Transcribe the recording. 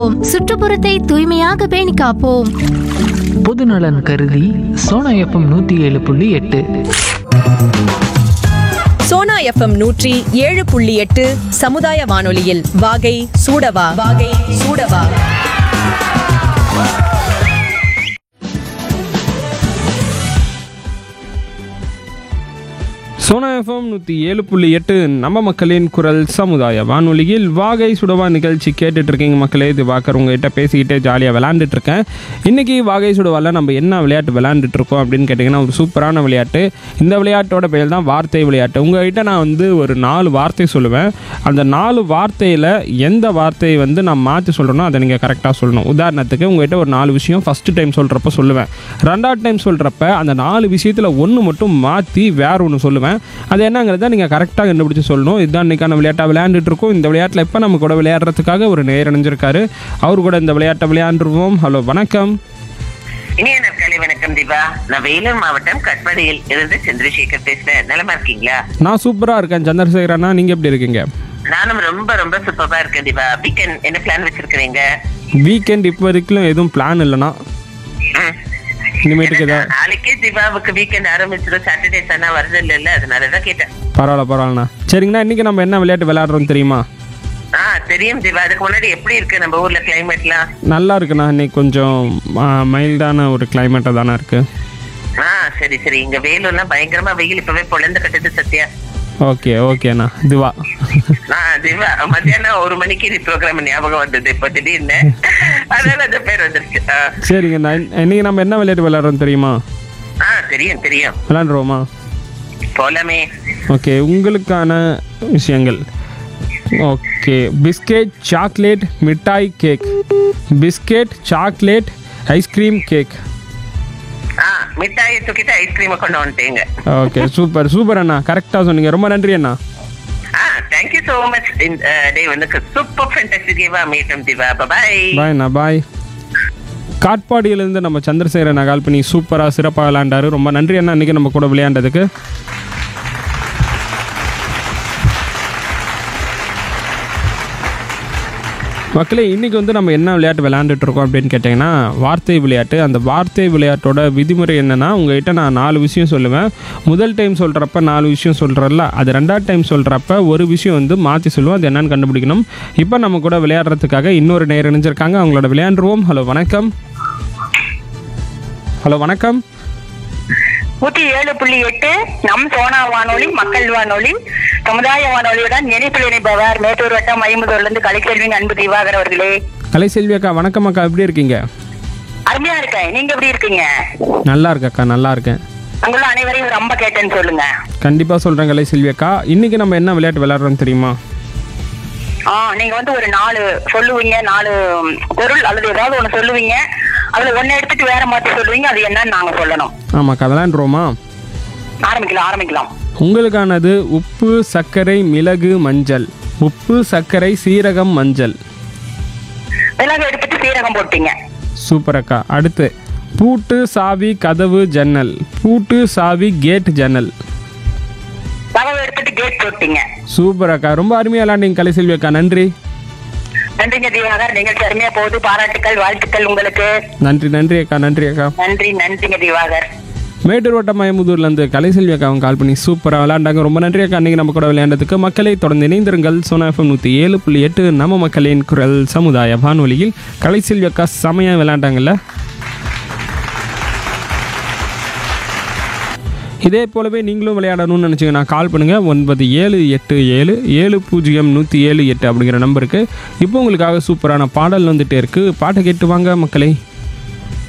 தவிர்ப்போம் சுற்றுப்புறத்தை தூய்மையாக பேணி காப்போம் பொதுநலன் கருதி சோனா எஃப்எம் நூற்றி ஏழு புள்ளி எட்டு சோனா எஃப்எம் நூற்றி ஏழு புள்ளி எட்டு சமுதாய வானொலியில் வாகை சூடவா வாகை சூடவா சோனா எஃப்எம் நூற்றி ஏழு புள்ளி எட்டு நம்ம மக்களின் குரல் சமுதாய வானொலியில் வாகை சுடவா நிகழ்ச்சி கேட்டுட்டு இருக்கீங்க மக்களே இது வாக்கர் உங்ககிட்ட பேசிக்கிட்டே ஜாலியாக விளாண்டுட்டு இருக்கேன் இன்னைக்கு வாகை சுடவாவில் நம்ம என்ன விளையாட்டு விளையாண்டுட்டு இருக்கோம் அப்படின்னு கேட்டிங்கன்னா ஒரு சூப்பரான விளையாட்டு இந்த விளையாட்டோட பெயர் தான் வார்த்தை விளையாட்டு உங்ககிட்ட நான் வந்து ஒரு நாலு வார்த்தை சொல்லுவேன் அந்த நாலு வார்த்தையில் எந்த வார்த்தையை வந்து நான் மாற்றி சொல்கிறேனோ அதை நீங்கள் கரெக்டாக சொல்லணும் உதாரணத்துக்கு உங்ககிட்ட ஒரு நாலு விஷயம் ஃபஸ்ட்டு டைம் சொல்கிறப்ப சொல்லுவேன் ரெண்டாவது டைம் சொல்கிறப்ப அந்த நாலு விஷயத்தில் ஒன்று மட்டும் மாற்றி வேற ஒன்று சொல்லுவேன் அது என்னங்கிறத நீங்கள் கரெக்டாக கண்டுபிடிச்சு சொல்லணும் இதுதான் இன்றைக்கான விளையாட்டாக விளையாண்டுட்டு இருக்கோம் இந்த விளையாட்டில் இப்போ நம்ம கூட விளையாடுறதுக்காக ஒரு நேர் அணிஞ்சிருக்காரு அவர் கூட இந்த விளையாட்டை விளையாண்டுருவோம் ஹலோ வணக்கம் இனிய நற்காலை வணக்கம் தீபா நான் வேலூர் மாவட்டம் கட்பாடியில் இருந்து சந்திரசேகர் பேசுறேன் நலமா இருக்கீங்களா நான் சூப்பராக இருக்கேன் சந்திரசேகரண்ணா நீங்கள் எப்படி இருக்கீங்க நானும் ரொம்ப ரொம்ப சூப்பரா இருக்கேன் தீபா வீக்கெண்ட் என்ன பிளான் வச்சிருக்கிறீங்க வீக்கெண்ட் இப்போ வரைக்கும் எதுவும் பிளான் இல்லைண்ணா ம். இனிமேட்டுக்கு ஏன்னா, ஏதாவது நாளைக்கே தீபாவுக்கு வீக்கெண்ட் ஆரம்பிச்சிடும் சாட்டர்டே சனா வருது இல்ல அதனாலதான் கேட்டேன் பரவாயில்ல பரவாயில்லண்ணா சரிங்கண்ணா இன்றைக்கி நம்ம என்ன விளையாட்டு விளையாடுறோம் தெரியுமா ஆ தெரியும் தீபா அதுக்கு முன்னாடி எப்படி இருக்கு நம்ம ஊர்ல கிளைமேட்லாம் நல்லா இருக்குண்ணா இன்னைக்கு கொஞ்சம் மைல்டான ஒரு கிளைமேட்டாக தானே இருக்குது ஆ சரி சரி இங்க வேலூர்லாம் பயங்கரமா வெயில் இப்பவே பொழந்து கட்டுது சத்யா ஓகே ஓகேண்ணா இதுவா ஆ திவா மத்தியானம் ஒரு மணிக்கு இது ப்ரோக்ராம் ஞாபகம் வந்தது இப்போ திடீர்னு அதனால அந்த பேர் வந்துருச்சு ஆ. சரிங்கண்ணா இன்- இன்னைக்கு நம்ம என்ன விளையாட்டு விளையாடுறோம் தெரியுமா ஆ தெரியும் தெரியும் விளையாண்டுருவோமா போலாமே ஓகே உங்களுக்கான விஷயங்கள் ஓகே பிஸ்கெட் சாக்லேட் மிட்டாய் cake biscuit chocolate ice cream cake ஆ மிட்டாயை தூக்கிட்டு ஐஸ்கிரீமை கொண்டு வந்துட்டீங்க ஓகே சூப்பர் சூப்பர் அண்ணா கரெக்டாக சொன்னீங்க ரொம்ப நன்றி அண்ணா ஆ தேங்க்யூ சோ மச் இந்த டே வந்து சூப்பர் ஃபேண்டஸ்டிக் கேவா மீட்டும் திவா பாய் பாய் அண்ணா பாய் காட்பாடியிலேருந்து நம்ம சந்திரசேகரன் கால் பண்ணி சூப்பராக சிறப்பாக விளையாண்டாரு ரொம்ப நன்றி அண்ணா இன்றைக்கி நம்ம கூட விளையாண்டதுக்கு மக்களே இன்றைக்கி வந்து நம்ம என்ன விளையாட்டு விளையாண்டுட்டு இருக்கோம் அப்படின்னு கேட்டிங்கன்னா வார்த்தை விளையாட்டு அந்த வார்த்தை விளையாட்டோட விதிமுறை என்னென்னா உங்ககிட்ட நான் நாலு விஷயம் சொல்லுவேன் முதல் டைம் சொல்கிறப்ப நாலு விஷயம் சொல்கிறல்ல அது ரெண்டாவது டைம் சொல்கிறப்ப ஒரு விஷயம் வந்து மாற்றி சொல்லுவோம் அது என்னன்னு கண்டுபிடிக்கணும் இப்போ நம்ம கூட விளையாடுறதுக்காக இன்னொரு நேர் இணைஞ்சிருக்காங்க அவங்களோட விளையாண்டுருவோம் ஹலோ வணக்கம் ஹலோ வணக்கம் நூத்தி ஏழு புள்ளி எட்டு நம் சோனா வானொலி மக்கள் வானொலி சமுதாய வானொலியுடன் இணைப்பில் இணைப்பவர் மேட்டூர் வட்டம் ஐம்பதூர்ல இருந்து கலைச்செல்விங்க அன்பு திவாகர் அவர்களே கலைசெல்வி அக்கா வணக்கம் அக்கா எப்படி இருக்கீங்க அருமையா இருக்கேன் நீங்க எப்படி இருக்கீங்க நல்லா இருக்கக்கா நல்லா இருக்கேன் உங்கள அனைவரையும் ரொம்ப கேட்டேன்னு சொல்லுங்க கண்டிப்பாக சொல்கிறேன் கலைசெல்வி அக்கா இன்றைக்கி நம்ம என்ன விளையாட்டு விளையாடுறோம் தெரியுமா ஆ நீங்க வந்து ஒரு நாலு சொல்லுவீங்க நாலு ம், பொருள் அல்லது ஏதாவது ஒண்ணு சொல்லுவீங்க அதுல ஒண்ணு எடுத்துட்டு வேற மாத்தி சொல்லுவீங்க அது என்னன்னு நாங்க சொல்லணும் ஆமாக்கா விளையாண்டுருவோமா ஆரம்பிக்கலாம் ஆரம்பிக்கலாம் உங்களுக்கானது உப்பு சர்க்கரை மிளகு மஞ்சள் உப்பு சர்க்கரை சீரகம் மஞ்சள் மிளகு எடுத்துட்டு சீரகம் போட்டீங்க சூப்பர் அக்கா அடுத்து பூட்டு சாவி கதவு ஜன்னல் பூட்டு சாவி கேட் ஜன்னல் தகவல் எடுத்துட்டு கேட் போட்டீங்க சூப்பர் அக்கா ரொம்ப அருமையாக விளையாண்டிங்க கலைசெல்வி அக்கா நன்றி நன்றிங்க திவாகர் நிகழ்ச்சி அருமையா போகுது பாராட்டுக்கள் வாழ்த்துக்கள் உங்களுக்கு நன்றி நன்றி அக்கா நன்றி அக்கா நன்றி நன்றிங்க திவாகர் மேட்டூர் வட்டம் மயமுதூர்லேருந்து கலைசெல்வி அக்காவும் கால் பண்ணி சூப்பராக விளையாண்டாங்க ரொம்ப நன்றி அக்கா அன்றைக்கி நம்ம கூட விளையாண்டதுக்கு மக்களை தொடர்ந்து இணைந்திருங்கள் சோனா எஃப்எம் நூற்றி ஏழு புள்ளி எட்டு நம்ம மக்களின் குரல் சமுதாய வானொலியில் கலைசெல்வி அக்கா செமையாக விளையாண்டாங்கல்ல இதே போலவே நீங்களும் விளையாடணும்னு நினச்சிங்கன்னா கால் பண்ணுங்கள் ஒன்பது ஏழு எட்டு ஏழு ஏழு பூஜ்ஜியம் நூற்றி ஏழு எட்டு அப்படிங்கிற நம்பருக்கு இப்போ உங்களுக்காக சூப்பரான பாடல் வந்துட்டே இருக்குது பாட்டை கேட்டு வாங்க மக்களே